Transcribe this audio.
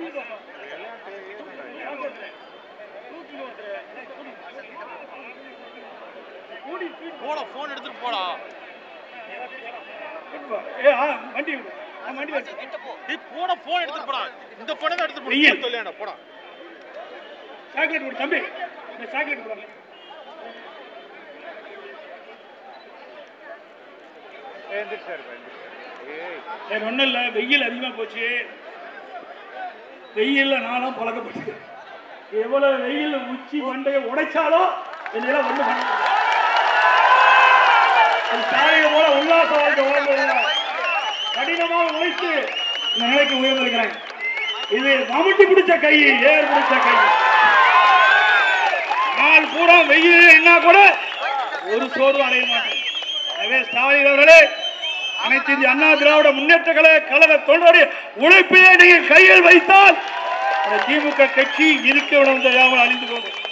போடா போன் எடுத்துட்டு போடா ஏ ஆ வண்டி விடு. ஆ, வண்டி வச்சு டேய் போடா போன் எடுத்துட்டு போடா இந்த போனை தான் எடுத்துட்டு வெயில். போடா சொல்லியாடா போடா சாக்லேட் கொடு தம்பி இந்த சாக்லேட் கொடுங்க வேற ஒன்றும் இல்லை வெயில் அதிகமாக போச்சு வெயில்ல நானும் பழக்கப்பட்டு எவ்வளவு வெயில் உச்சி மண்டையை உடைச்சாலும் என்னையெல்லாம் ஒண்ணு பண்ண முடியாது. ஒரு சாலையை போல உல்லாச வாழ்க்கை வாழ்ந்ததில்லை. கடினமாக உழைத்து இந்த நிலைக்கு உயர்ந்திருக்கிறேன் இது மம்முட்டி பிடிச்ச கை ஏர் பிடிச்ச கை நாள் பூரா வெயில் என்ன கூட ஒரு சோர்வு அடைய மாட்டேன் எனவே ஸ்டாலின் அவர்களே அனைத்து இந்திய அண்ணா திராவிட முன்னேற்ற கழக கழக தொண்டருடைய உழைப்பையே நீங்கள் கையில் வைத்தால் அந்த திமுக கட்சி இருக்க விட முடியாமல் அழிந்து போகும்